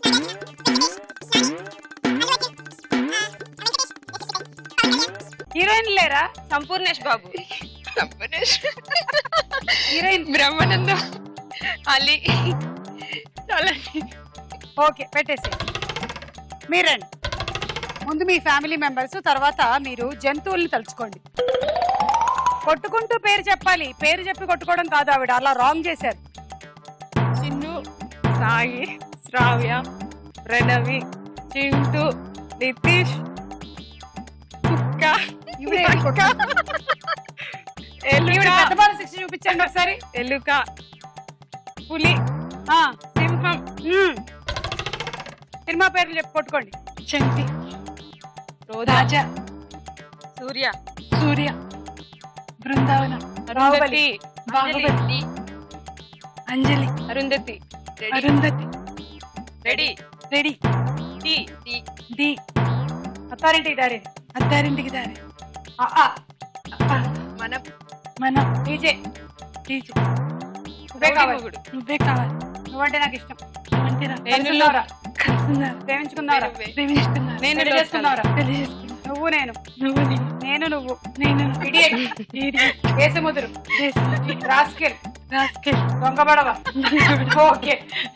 heroine లేరా సంపూర్ణేష్ బాబు సంపనేష్ హీరోయిన్ బ్రహ్మానందం అలీ చాలా ఓకే పెట్టేసి మీరండి ముందు మీ ఫ్యామిలీ మెంబర్స్ తర్వాత మీరు జంతువుల్ని తలుచుకోండి కొట్టుకుంటూ పేరు చెప్పాలి పేరు చెప్పి కొట్టుకోవడం కాదు ఆవిడ అలా రాంగ్ చేశారు చిన్ను సాయి శ్రావ్య ప్రణవి చింటూ నితీష్ కుక్క ఈవిడే కుక్క ఈవిడ ఎలుక పెద్ద బాల శిక్ష చూపించండి ఒకసారి ఎలుక పులి ఆ, సింహం మ్మ్. సినిమా పేర్లు చెప్పి కొట్టుకోండి Chanti Roja Raja Surya Surya Brindavanam Arundhati Baahubali Anjali Arundhati Arundhati ready ready T D Attarintiki Daari Attarintiki దారి ఆ, ఆ, అప్ప, మనం మనం డీజే టీచర్ నువ్వే కావాలి మొగుడు నువ్వే కావాలి నువ్వంటే నాకు ఇష్టం నువ్వంటే నాకు నేను కలుసుకున్నారా కలుసుకున్నారు ప్రేమించుకున్నారా నువ్వే. ప్రేమించుకున్నారు నేను పెళ్లి చేసుకున్నారా పెళ్లి చేసుకున్నారు నువ్వు నేను నువ్వు నేను నేను నువ్వు నేను idiot Idiot. Desamuduru Desamuduru. Rascal rascal. దొంగబడవ ఓకే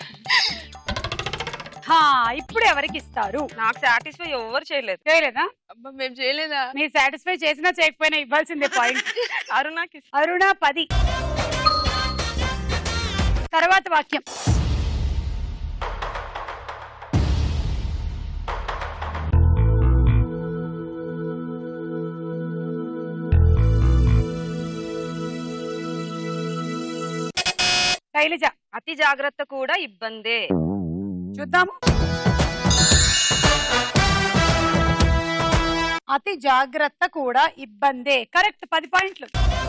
హా ఇప్పుడు ఎవరికి ఇస్తారు నాకు సాటిస్ఫై ఎవరు చేయలేదు చేయలేదా అబ్బా మేము చేయలేదా మీరు సాటిస్ఫై చేసినా చేయకపోయినా ఇవ్వాల్సిందే పాయింట్ అరుణాకి అరుణ పది తర్వాత వాక్యం శైలజ అతి జాగ్రత్త కూడా ఇబ్బందే చూద్దాము అతి జాగ్రత్త కూడా ఇబ్బందే కరెక్ట్ పది పాయింట్లు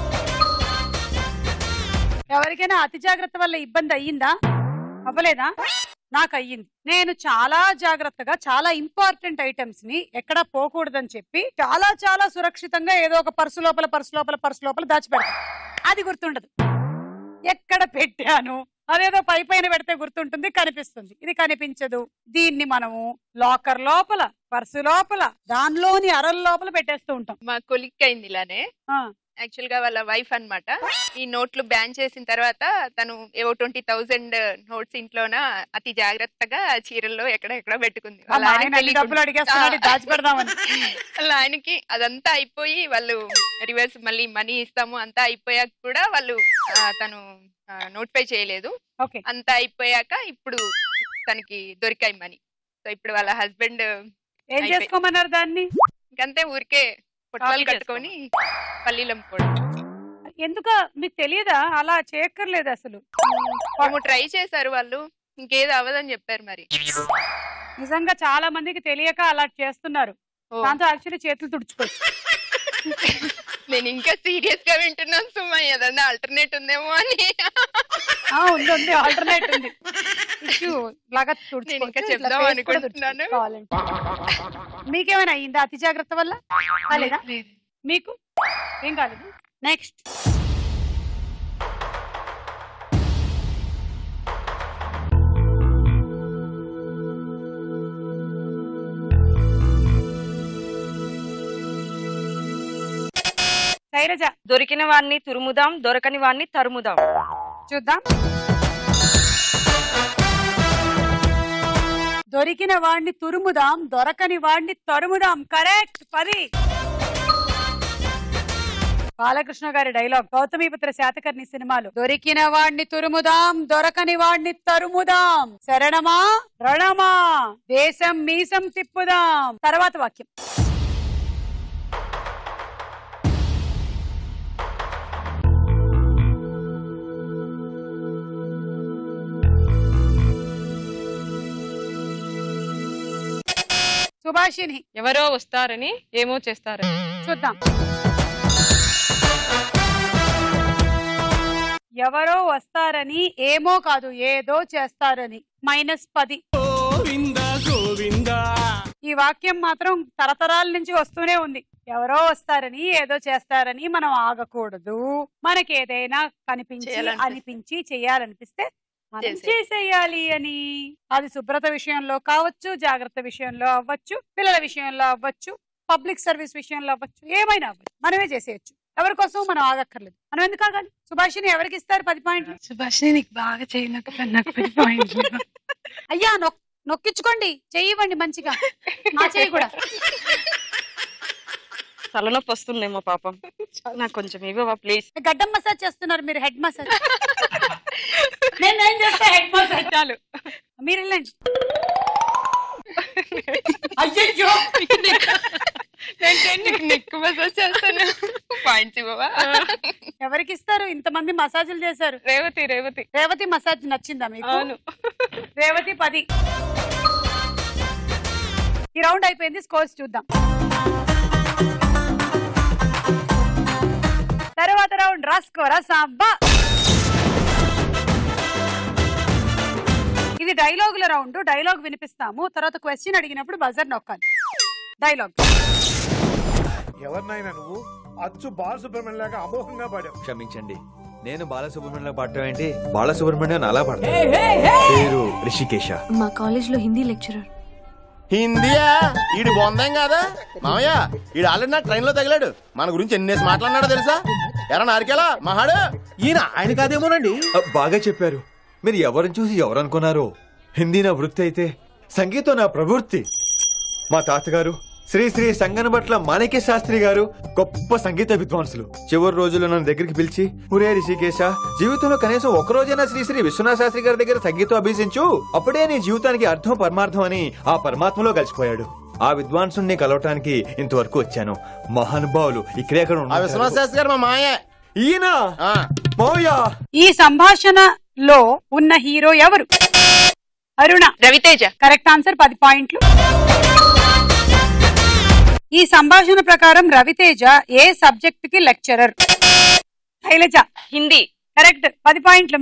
ఎవరికైనా అతి జాగ్రత్త వల్ల ఇబ్బంది అయ్యిందా అవ్వలేదా నాకు అయ్యింది నేను చాలా జాగ్రత్తగా చాలా ఇంపార్టెంట్ ఐటమ్స్ ని ఎక్కడా పోకూడదని చెప్పి చాలా చాలా సురక్షితంగా ఏదో ఒక పర్సు లోపల పర్సు లోపల పర్సు లోపల దాచిపెడతాను అది గుర్తుండదు ఎక్కడ పెట్టాను అదేదో పై పైన పెడితే గుర్తుంటుంది కనిపిస్తుంది ఇది కనిపించదు దీన్ని మనము లాకర్ లోపల పర్సు లోపల దానిలోని అరల లోపల పెట్టేస్తూ ఉంటాం మా కొలిక్ అయింది ఇలానే ఆ, యాక్చువల్ గా వాళ్ళ వైఫ్ అన్నమాట ఈ నోట్లు బ్యాన్ చేసిన తర్వాత తను ఏవో ట్వంటీ థౌసండ్ నోట్స్ ఇంట్లోన అతి జాగ్రత్తగా చీరల్లో ఎక్కడ ఎక్కడ పెట్టుకుంది వాళ్ళ వాళ్ళ ఆయనకి ఆయన అన్ని డబ్బులు తెలియకుండా. అడిగేస్తున్నాడు ఆ. దాచి పెడదామని వాళ్ళ ఆయనకి అదంతా అయిపోయి వాళ్ళు రివర్స్ మళ్ళీ మనీ ఇస్తాము అంతా అయిపోయాక కూడా వాళ్ళు ఆ, తను నోటిఫై చేయలేదు ఓకే అంతా అయిపోయాక ఇప్పుడు తనకి దొరికాయి మనీ సో ఇప్పుడు వాళ్ళ హస్బెండ్ ఏం అయిపోయి. చేసుకోమన్నారు దాన్ని ఇంకంతే ఊరికే పొట్టాలు Copy కట్టుకొని పల్లీలు అమ్ముకోవడం ఎందుక మీకు తెలియదా అలా చేయక్కర్లేదు అసలు పాము ట్రై చేశారు వాళ్ళు ఇంకేది అవ్వదని చెప్పారు మరి నిజంగా చాలా మందికి తెలియక అలా చేస్తున్నారు ఓ, దాంతో యాక్చువల్లీ చేతులు తుడుచుకోవచ్చు నేను ఇంకా సీరియస్ గా వింటున్నాను సుమా ఏదన్నా ఆల్టర్నేట్ ఉందేమో అని ఆ, ఉంది ఉంది ఆల్టర్నేట్ ఉంది టిష్యూ లాగా తుడుచుకోవచ్చు. ఇంకా ఇట్లా చెప్దాం face కూడా అనుకుంటున్నాను. తుడుచుకోవచ్చు కావాలంటే. మీకేమైనా అయ్యిందా అతి జాగ్రత్త వల్ల కాలేదా మీకు ఏం కాలేదు నెక్స్ట్ శైలజ దొరికిన వాడిని తురుముదాం దొరకని వాడిని తరుముదాం చూద్దాం దొరికిన వాడిని తురుముదాం దొరకని వాడిని తరుముదాం కరెక్ట్ పది బాలకృష్ణ గారి డైలాగ్ గౌతమిపుత్ర శాతకర్ణి సినిమాలు దొరికిన వాడిని తురుముదాం దొరకని వాడిని తరుముదాం శరణమా రణమా దేశం మీసం తిప్పుదాం తర్వాత వాక్యం సుభాషిని ఎవరో వస్తారని ఏమో చేస్తారని చూద్దాం ఎవరో వస్తారని ఏమో కాదు ఏదో చేస్తారని మైనస్ పది గోవింద గోవింద ఈ వాక్యం మాత్రం తరతరాల నుంచి వస్తూనే ఉంది ఎవరో వస్తారని ఏదో చేస్తారని మనం ఆగకూడదు మనకి ఏదైనా కనిపించి చేయాలనిపిస్తే. అనిపించి చేయాలనిపిస్తే మనం చేసేయాలి. చేసేయాలి అని అది శుభ్రత విషయంలో కావచ్చు జాగ్రత్త విషయంలో అవ్వచ్చు పిల్లల విషయంలో అవ్వచ్చు పబ్లిక్ సర్వీస్ విషయంలో అవ్వచ్చు ఏమైనా అవ్వచ్చు మనమే చేసేయచ్చు ఎవరి కోసం మనం ఆగక్కర్లేదు మనం ఎందుకు ఆగాలి సుభాషిని ఎవరికి ఇస్తారు పది పాయింట్లు సుభాషిని నీకు బాగా చేయనక్క నాకు పది పాయింట్లు అయ్యా నొక్ నొక్కించుకోండి చెయ్యివ్వండి మంచిగా నా చెయ్యి కూడా తలనొప్పి వస్తుందేమో పాపం నాకు కొంచెం ఇవ్వవా ప్లీజ్ గడ్డం మసాజ్ చేస్తున్నారు మీరు హెడ్ మసాజ్ నేను ఏం చేస్తా హెడ్ మసాజ్ చాలు మీరు వెళ్ళండి అయ్యయ్యో నెక్ మసాజ్ చేస్తాను పాయింట్స్ ఇవ్వవా ఎవరికి ఇస్తారు ఇంతమంది మసాజులు చేశారు రేవతి రేవతి రేవతి మసాజ్ నచ్చిందా మీకు అవును రేవతి పది ఈ రౌండ్ అయిపోయింది స్కోర్స్ చూద్దాం తర్వాత రౌండ్ రాసుకో రసాబ్బా ఇది డైలాగుల రౌండ్ డైలాగ్ వినిపిస్తాము తర్వాత క్వశ్చన్ అడిగినప్పుడు బజర్ నొక్కాలి డైలాగ్ ఎవరినైనా నువ్వు అచ్చు బాలసుబ్రహ్మణ్యం లాగా అమోఘంగా పాడావు క్షమించండి నేను బాలసుబ్రహ్మణ్యం పాడటం ఏంటి బాలసుబ్రహ్మణ్యం అలా పాడతాను పేరు రిషికేశ మా కాలేజ్లో హిందీ లెక్చరర్ హిందీయా ఈడు బొందేం కాదా మామయ్య ఈడు ఆల్రెడీ నా ట్రైన్ లో తగిలాడు మన గురించి ఎన్నేసి మాట్లాడినాడో తెలుసా ఎరా నారికేలా మహాడు ఈయన ఆయన కాదేమోనండి బాగా చెప్పారు మీరు ఎవరిని చూసి ఎవరు అనుకున్నారు హిందీ నా వృత్తి అయితే సంగీతం నా ప్రవృత్తి మా తాతగారు శ్రీ శ్రీ సంగనబట్ల మాణిక్య శాస్త్రి గారు గొప్ప సంగీత విద్వాంసులు చివరి రోజుల్లో నన్ను దగ్గరికి పిలిచి పురే రిషికేశ జీవితంలో కనీసం ఒక రోజైనా శ్రీ శ్రీ విశ్వనాథ శాస్త్రి గారి దగ్గర సంగీతం అభ్యసించు అప్పుడే నీ జీవితానికి అర్థం పరమార్థం అని ఆ పరమాత్మలో కలిసిపోయాడు ఆ విద్వాంసుని కలవటానికి ఇంతవరకు వచ్చాను మహానుభావులు ఇక్కడే అక్కడ ఆ విశ్వనాథ ఉన్నారు. శాస్త్రి గారు మా మాయ ఈయన ఆ, మౌయ ఈ సంభాషణ లో ఉన్న హీరో ఎవరు అరుణ రవితేజ కరెక్ట్ ఆన్సర్ పది పాయింట్లు ఈ సంభాషణ ప్రకారం రవితేజ ఏ సబ్జెక్ట్ కి లెక్చరర్ శైలజ హిందీ కరెక్ట్ పది పాయింట్లు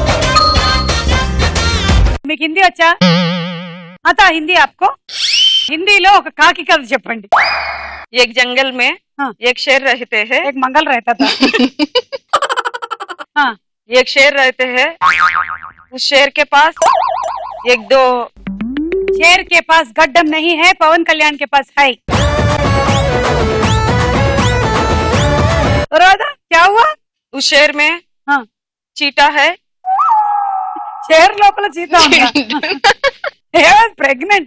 మీకు హిందీ వచ్చా అత హిందీ ఆప్కో హిందీలో ఒక కాకి కథ చెప్పండి एक जंगल में एक शेर रहते हैं एक मंगल रहता था हाँ एक शेर रहते हैं उस शेर के पास एक दो शेर के पास गड्ढम नहीं है पवन कल्याण के पास है राधा क्या हुआ उस शेर में हाँ चीटा है షేర్ లోపల చీత ప్రెగ్నెంట్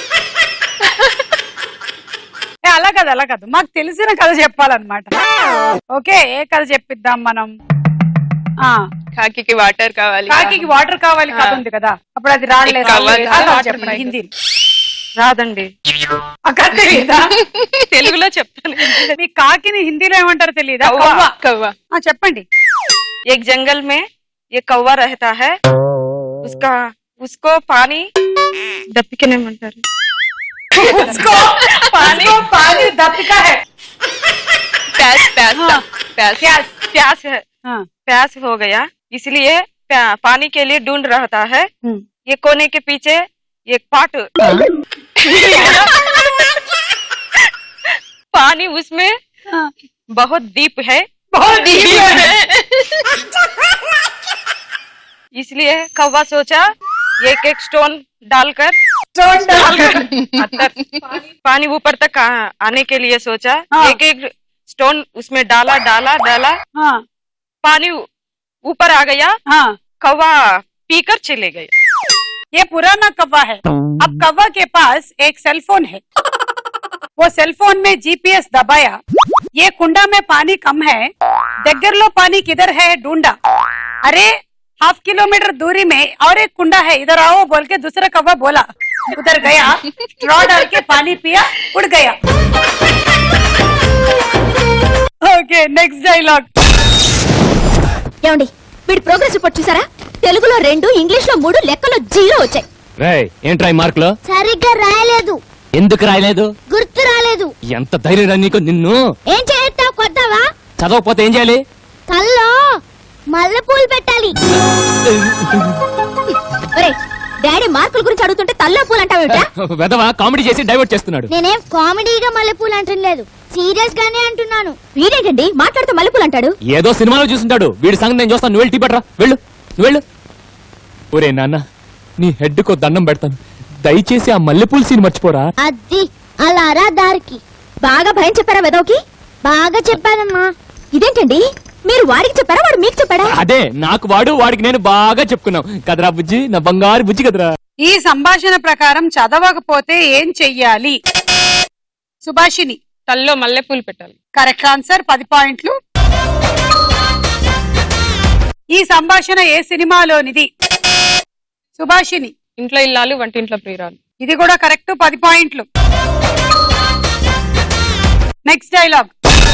అలా కాదు అలా కాదు మాకు తెలిసిన కథ చెప్పాలన్నమాట ఓకే ఏ కథ చెప్పిద్దాం మనం ఆ కాకి వాటర్ కావాలి కాకి వాటర్ కావాలి కథ ఉంది కదా అప్పుడు అది రాలేదు కావాలి. చెప్పండి హిందీ రాదండి ఆ కథ తెలీదా తెలుగులో చెప్తాను మీ కాకిని హిందీలో ఏమంటారో తెలియదా కవ్వ. కవ్వ కవ్వ ఆ, చెప్పండి एक जंगल में ये कौवा रहता है उसका उसको पानी दप्पिके नहीं अंటారు उसको पानी पानी दत्तिका है प्यास प्यास था, प्यास प्यास प्यास है हाँ प्यास हो गया इसलिए प्या- पानी के लिए ढूंढ रहा है हम्म। ये कोने के पीछे एक पाट पानी उसमें हाँ। बहुत दीप है बहुत डीप है इसलिए कौवा सोचा एक एक स्टोन डालकर स्टोन डालकर अंदर पानी ऊपर तक आ- आने के लिए सोचा हाँ। एक एक स्टोन उसमें डाला डाला डाला हाँ पानी ऊ- ऊपर आ गया हाँ कौवा पीकर चले गए ये पुराना कौवा है अब कौवा के पास एक सेल फोन है वो सेल फोन में जीपीएस दबाया ये कुंडा में पानी कम है దగ్గరలో पानी किधर है ढूंढा अरे हाफ किलोमीटर दूरी में और एक कुंडा है इधर आओ बोल के दूसरा कौवा बोला उधर गया स्ट्रॉ डाल के पानी पिया उड़ गया ఓకే నెక్స్ట్ డైలాగ్ ఏమండి వీడి ప్రోగ్రెస్ రిపోర్ట్ చూసారా తెలుగులో రెండు ఇంగ్లీష్ లో మూడు లెక్కలో జీరో వచ్చాయి రేయ్ ఏంట్రా ఈ మార్కులు సరిగ్గా రాయలేదు ఎందుకు రాయలేదు గుర్తు రాలేదు ఎంత ధైర్యం రా నీకు నిన్ను ఏం చేస్తావు కొద్దావా చదవకపోతే ఏం చేయాలి కల్లో మల్లెపూలు పెట్టాలి ఒరేయ్, డాడీ మార్కుల గురించి అడుగుతుంటే తల్లో పూలు అంటావేమిటా వెదవా కామెడీ చేసి డైవర్ట్ చేస్తున్నాడు నేనేం కామెడీగా మల్లెపూలు అంటలేదు సీరియస్ గానే అంటున్నాను వీడేంటండి మాట్లాడితే మల్లెపూలు అంటాడు ఏదో సినిమాలో చూసుంటాడు వీడి సంగతి నేను చూస్తాను నువ్వు వెళ్ళి టీ పట్టరా వెళ్ళు నువ్వు వెళ్ళు ఒరే నాన్న నీ హెడ్ కో దండం పెడతాను దయచేసి ఆ మల్లెపూల సీన్ మర్చిపోరా అది అలా రా దారికి బాగా భయం చెప్పారా వెదోకి బాగా చెప్పానమ్మా ఇదేంటండి మీరు వాడికి చెప్పారా వాడు మీకు చెప్పాడా అదే నాకు వాడు వాడికి నేను బాగా చెప్పుకున్నాం కదరా బుజ్జి నా బంగారు బుజ్జి కదరా ఈ సంభాషణ ప్రకారం చదవకపోతే ఏం చెయ్యాలి సుభాషిని తల్లో మల్లెపూలు పెట్టాలి కరెక్ట్ ఆన్సర్ పది పాయింట్లు ఈ సంభాషణ ఏ సినిమాలోనిది సుభాషిని ఇంట్లో ఇల్లాలు వంటింట్లో ప్రియురాలు ఇది కూడా కరెక్ట్ పది పాయింట్లు నెక్స్ట్ డైలాగ్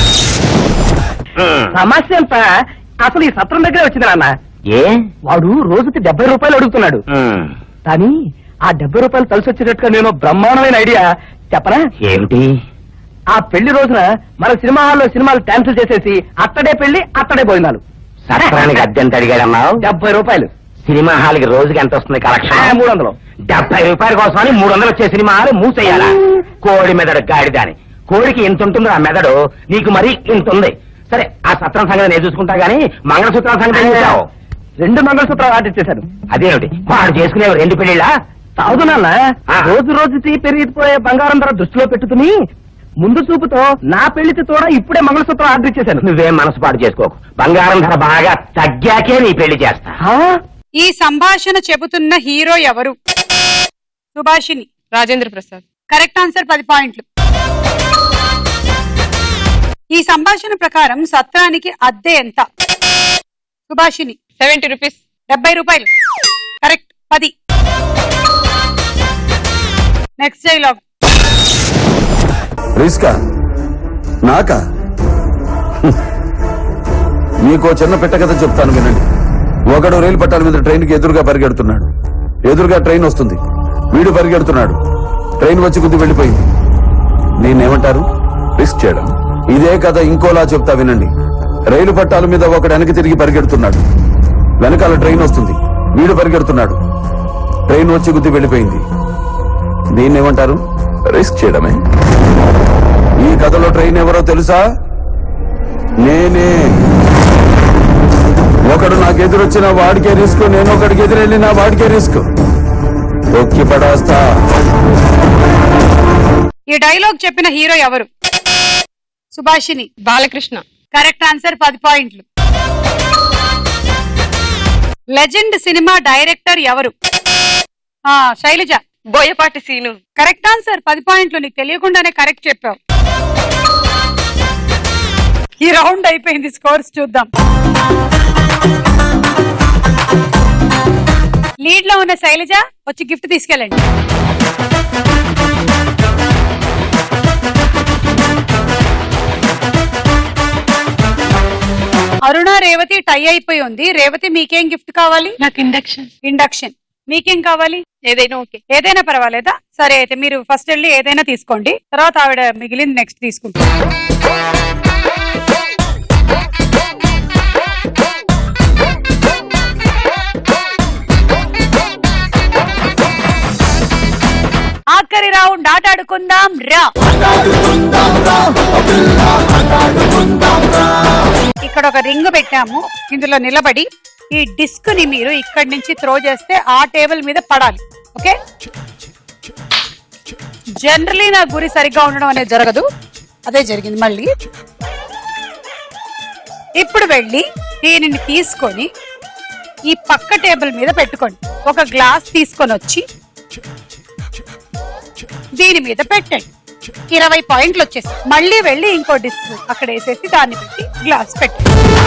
సమస్య అంతా అసలు ఈ సత్రం దగ్గరే వచ్చింది నాన్న ఏ వాడు రోజుకి డెబ్బై రూపాయలు అడుగుతున్నాడు కానీ ఆ డెబ్బై రూపాయలు కలిసి వచ్చేటట్టుగా నేను బ్రహ్మాండమైన ఐడియా చెప్పనా ఏమిటి ఆ పెళ్లి రోజున మన సినిమా హాల్లో సినిమాలు క్యాన్సిల్ చేసేసి అత్తడే పెళ్లి అత్తడే భోజనాలు సత్రానికి అద్దెంత అడిగాడన్నావు డెబ్బై రూపాయలు సినిమా హాల్కి రోజుకి ఎంత వస్తుంది ఆ, కలెక్షన్ మూడు వందలు డెబ్బై రూపాయల కోసమని మూడు వందలు వచ్చే సినిమా హాలు మూసేయాలా కోడి మెదడు గాడిదాని కోడికి ఇంత ఉంటుంది ఆ మెదడు నీకు మరి ఇంత ఉంది సరే ఆ సత్రం సంగతి నేను చూసుకుంటా గానీ మంగళసూత్రం సంగతి ఏం చేశావు రెండు మంగళసూత్రాలు ఆర్డర్ చేశాను అదేమిటి వాడు చేసుకునే రెండు పెళ్లిళ్ళా తాగు నాన్న ఆ. రోజు రోజుకి పెరిగిపోయే బంగారం ధర దృష్టిలో పెట్టుకుని ముందు చూపుతో నా పెళ్లికి తోడ ఇప్పుడే మంగళసూత్రం ఆర్డర్ ఇచ్చేశాను నువ్వేం మనసు పాటు చేసుకోకు బంగారం ధర బాగా తగ్గాకే నీ పెళ్లి చేస్తా ఆ? ఈ సంభాషణ చెబుతున్న హీరో ఎవరు సుభాషిని రాజేంద్ర ప్రసాద్ కరెక్ట్ ఆన్సర్ పది పాయింట్లు ఈ సంభాషణ ప్రకారం సత్రానికి అద్దె ఎంత సుభాషిని సెవెంటీ రూపీస్ డెబ్బై రూపాయలు కరెక్ట్ పది నెక్స్ట్ డైలాగ్ రిస్కా నాకా హ్మ్. మీకో చిన్న పెట్ట కథ చెప్తాను వినండి ఒకడు రైలు పట్టాల మీద ట్రైన్ కి ఎదురుగా పరిగెడుతున్నాడు ఎదురుగా ట్రైన్ వస్తుంది వీడు పరిగెడుతున్నాడు ట్రైన్ వచ్చి గుద్ది వెళ్ళిపోయింది నేనేమంటారు రిస్క్ చేయడం ఇదే కథ ఇంకోలా చెప్తా వినండి రైలు పట్టాల మీద ఒకడు వెనక్కి తిరిగి పరిగెడుతున్నాడు వెనకాల ట్రైన్ వస్తుంది వీడు పరిగెడుతున్నాడు ట్రైన్ వచ్చి గుద్ది వెళ్ళిపోయింది దీన్ని ఏమంటారు రిస్క్ చేయడమే ఈ కథలో ట్రైన్ ఎవరో తెలుసా నేనే ఒకడు నాకు ఎదురొచ్చిన వాడికే రిస్క్ నేను ఒకడికి ఎదురెళ్ళిన వాడికే రిస్క్ తొక్కి పడేస్తా ఈ డైలాగ్ చెప్పిన హీరో ఎవరు సుభాషిని బాలకృష్ణ కరెక్ట్ ఆన్సర్ పది పాయింట్లు లెజెండ్ సినిమా డైరెక్టర్ ఎవరు ఆ శైలజ బోయపాటి సీను కరెక్ట్ ఆన్సర్ పది పాయింట్లు నీకు తెలియకుండానే కరెక్ట్ చెప్పావు ఈ రౌండ్ అయిపోయింది స్కోర్స్ చూద్దాం లీడ్ లో ఉన్న శైలజ వచ్చి గిఫ్ట్ తీసుకెళ్ళండి అరుణ రేవతి టై అయిపోయి ఉంది రేవతి మీకేం గిఫ్ట్ కావాలి నాకు ఇండక్షన్ ఇండక్షన్ మీకేం కావాలి ఏదైనా ఓకే ఏదైనా పర్వాలేదా సరే అయితే మీరు ఫస్ట్ వెళ్ళి ఏదైనా తీసుకోండి తర్వాత ఆవిడ మిగిలింది నెక్స్ట్ తీసుకుంటారు ఆఖరి రౌండ్ ఆట ఆడుకుందాం రా ఇక్కడ ఒక రింగ్ పెట్టాము ఇందులో నిలబడి ఈ డిస్క్ ని మీరు ఇక్కడి నుంచి త్రో చేస్తే ఆ టేబుల్ మీద పడాలి ఓకే జనరలీ నా గురి సరిగ్గా ఉండడం అనేది జరగదు అదే జరిగింది మళ్ళీ ఇప్పుడు వెళ్ళి దీనిని తీసుకొని ఈ పక్క టేబుల్ మీద పెట్టుకోండి ఒక గ్లాస్ తీసుకొని వచ్చి దీని మీద పెట్టండి ఇరవై పాయింట్లు వచ్చేసి మళ్ళీ వెళ్ళి ఇంకో డిస్క్ అక్కడ వేసేసి దాన్ని పెట్టి గ్లాస్ పెట్టండి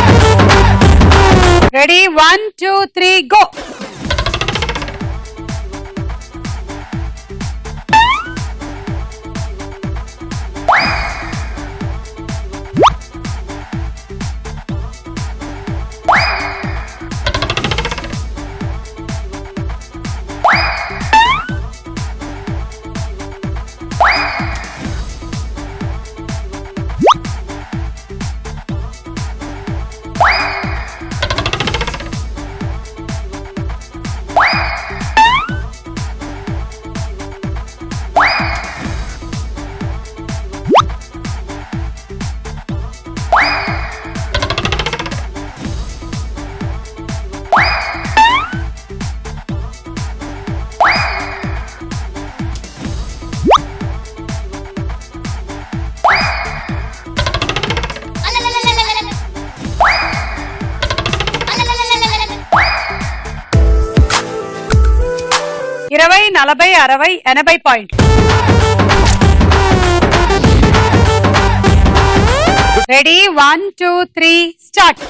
ready one two three go ఇరవై నలభై అరవై ఎనభై పాయింట్లు ready one two three start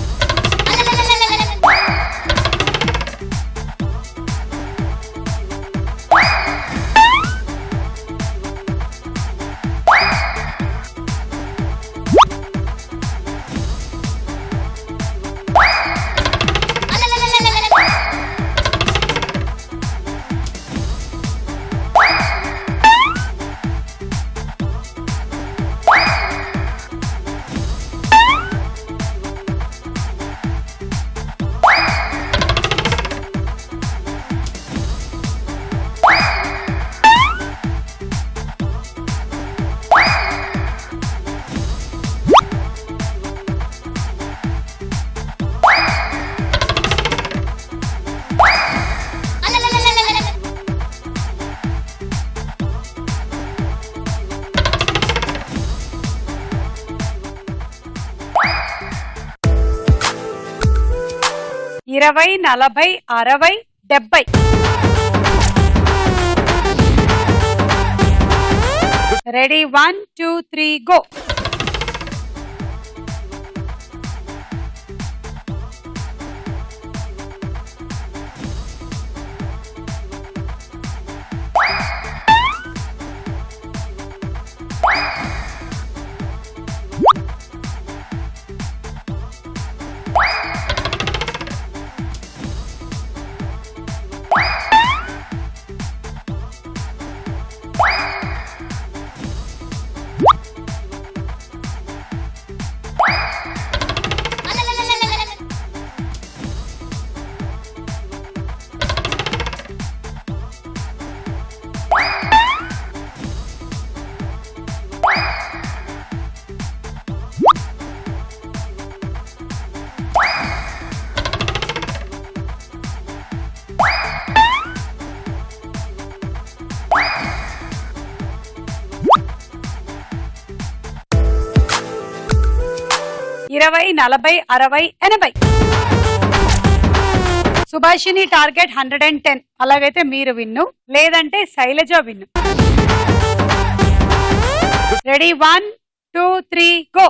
ఇరవై నలభై అరవై డెబ్బై ready one two three go ఇరవై నలభై అరవై ఎనభై Subhashini target hundred and ten అలాగైతే మీరు విన్ను లేదంటే Sailaja win ready one two three go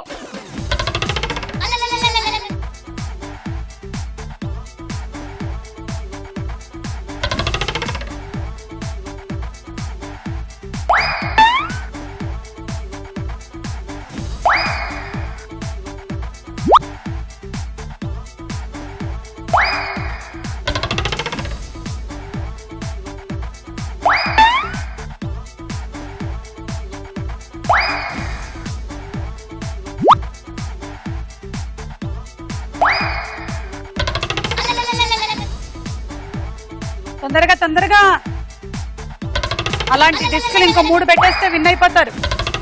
తొందరగా తొందరగా అలాంటి డిస్కులు ఇంకో మూడు పెట్టేస్తే విన్ అయిపోతారు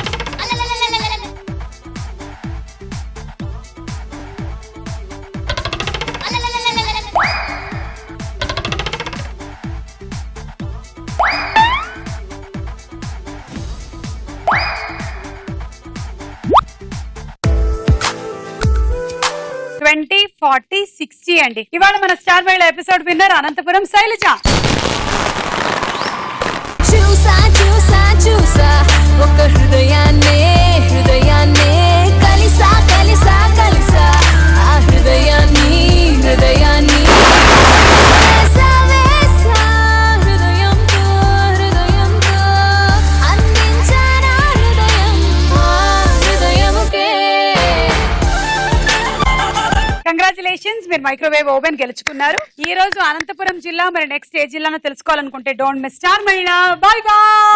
ట్వంటీ ఫార్టీ సిక్స్టీ అండి ఇవాళ మన star wild episode winner Anantapuram Sailaja చూసా చూసా చూసా ఒక హృదయాన్నే హృదయాన్నే కలిసా కలిసా కలిసా ఆ హృదయాన్ని హృదయాన్ని వేసా, వేసా, హృదయంతో హృదయంతో అందించానా హృదయం ఆ హృదయముకే కంగ్రాచులేషన్స్ మీరు మైక్రోవేవ్ ఓవెన్ గెలుచుకున్నారు ఈ రోజు అనంతపురం జిల్లా మరి నెక్స్ట్ ఏ జిల్లానో తెలుసుకోవాలనుకుంటే don't miss star Mahila bye bye